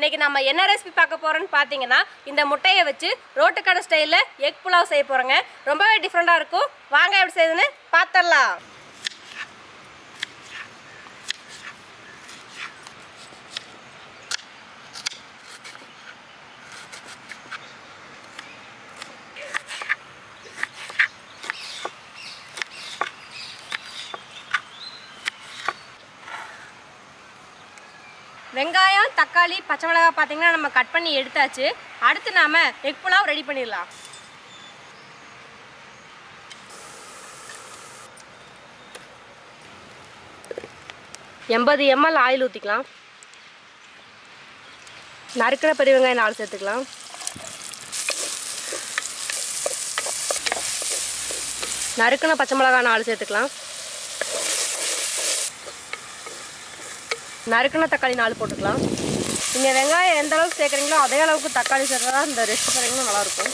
இன்னைக்கு நம்ம என்ன ரெசிபி பார்க்க போறோம்னு பார்த்தீங்கன்னா இந்த முட்டையை வச்சு ரோட்டுக்கடை ஸ்டைலில் எக் புலாவ் செய்ய போறோங்க ரொம்பவே டிஃப்ரெண்டாக இருக்கும் வாங்க எப்படி செய்யுதுன்னு பார்த்துடலாம் வெங்காயம் தக்காளி பச்சை மிளகாய் பார்த்தீங்கன்னா நம்ம கட் பண்ணி எடுத்தாச்சு அடுத்து நாம எக் புலாவ் ரெடி பண்ணிடலாம் எண்பது எம்எல் ஆயில் ஊற்றிக்கலாம் நறுக்கிற பெரிய வெங்காயம் நாலு சேர்த்துக்கலாம் நறுக்கின பச்சை மிளகாய் நாலு சேர்த்துக்கலாம் நறுக்கின தக்காளி நாலு போட்டுக்கலாம் நீங்கள் வெங்காயம் எந்த அளவுக்கு சேர்க்குறீங்களோ அதே அளவுக்கு தக்காளி சேர்த்தா இந்த ரெஸ்ட் பார்த்தீங்கன்னா நல்லாயிருக்கும்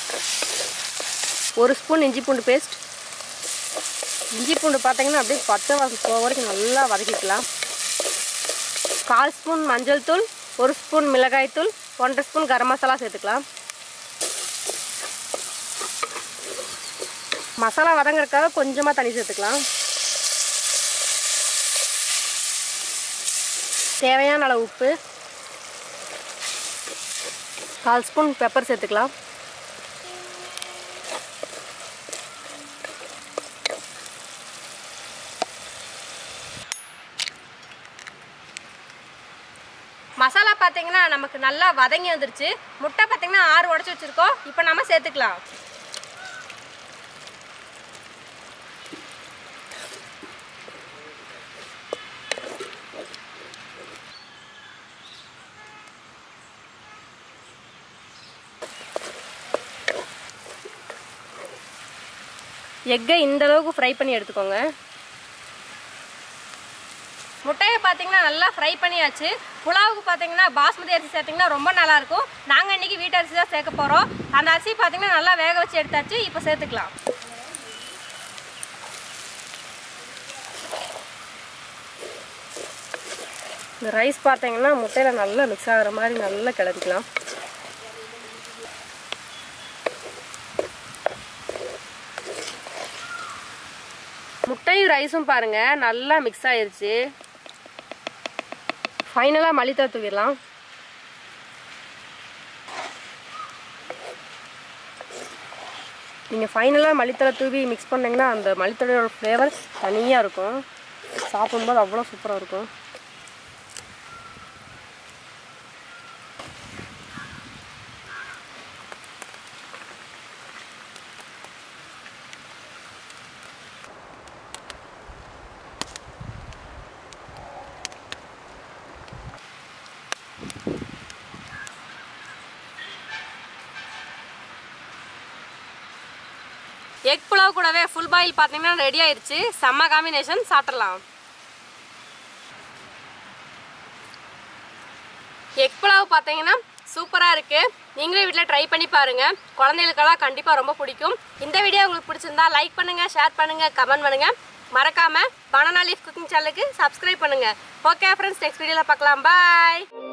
ஒரு ஸ்பூன் இஞ்சி பூண்டு பேஸ்ட் இஞ்சி பூண்டு பார்த்தீங்கன்னா அப்படியே பச்சை வாசம் போக வரைக்கும் நல்லா வதக்கிக்கலாம் கால் ஸ்பூன் மஞ்சள் தூள் ஒரு ஸ்பூன் மிளகாய் தூள் ஒன்றரை ஸ்பூன் கரம் மசாலா சேர்த்துக்கலாம் மசாலா வதங்குறதுக்காக கொஞ்சமாக தண்ணி சேர்த்துக்கலாம் தேவையான அளவு உப்பு கால் ஸ்பூன் பெப்பர் சேர்த்துக்கலாம் மசாலா பார்த்தீங்கன்னா நமக்கு நல்லா வதங்கி வந்துருச்சு முட்டை பார்த்தீங்கன்னா ஆறு உடச்சி வச்சுருக்கோம் இப்போ நம்ம சேர்த்துக்கலாம் எக்கை இந்த அளவுக்கு ஃப்ரை பண்ணி எடுத்துக்கோங்க முட்டையை பார்த்தீங்கன்னா நல்லா ஃப்ரை பண்ணியாச்சு புலாவுக்கு பார்த்தீங்கன்னா பாஸ்மதி அரிசி சேர்த்திங்கன்னா ரொம்ப நல்லாயிருக்கும் நாங்கள் இன்றைக்கி வீட்டு அரிசி தான் சேர்க்க போகிறோம் அந்த அரிசி பார்த்தீங்கன்னா நல்லா வேக வச்சு எடுத்தாச்சு இப்போ சேர்த்துக்கலாம் இந்த ரைஸ் பார்த்தீங்கன்னா முட்டையில் நல்லா மிக்ஸ் ஆகிற மாதிரி நல்லா கிளறிக்கலாம் முட்டையும் ரைஸும் பாருங்க நல்லா மிக்ஸ் ஆயிருச்சு ஃபைனலாக மல்லித்தலை தூக்கிடலாம் நீங்கள் ஃபைனலாக மல்லித்தலை தூவி மிக்ஸ் பண்ணிங்கன்னா அந்த மல்லித்தலையோட ஃப்ளேவர் தனியாக இருக்கும் சாப்பிடும்போது அவ்வளோ சூப்பராக இருக்கும் எக் புலாவ் கூடவே ஃபுல் பாயில் பார்த்தீங்கன்னா ரெடி ஆயிருச்சு செம்ம காம்பினேஷன் சாப்பிட்றலாம் எக் புலாவ் பார்த்தீங்கன்னா சூப்பராக இருக்குது நீங்களே வீட்டில் ட்ரை பண்ணி பாருங்கள் குழந்தைகளுக்கெல்லாம் கண்டிப்பாக ரொம்ப பிடிக்கும் இந்த வீடியோ உங்களுக்கு பிடிச்சிருந்தா லைக் பண்ணுங்கள் ஷேர் பண்ணுங்கள் கமெண்ட் பண்ணுங்கள் மறக்காமல் பனானா லீஃப் குக்கிங் சேனலுக்கு சப்ஸ்கிரைப் பண்ணுங்கள் ஓகே ஃப்ரெண்ட்ஸ் நெக்ஸ்ட் வீடியோவில் பார்க்கலாம் பாய்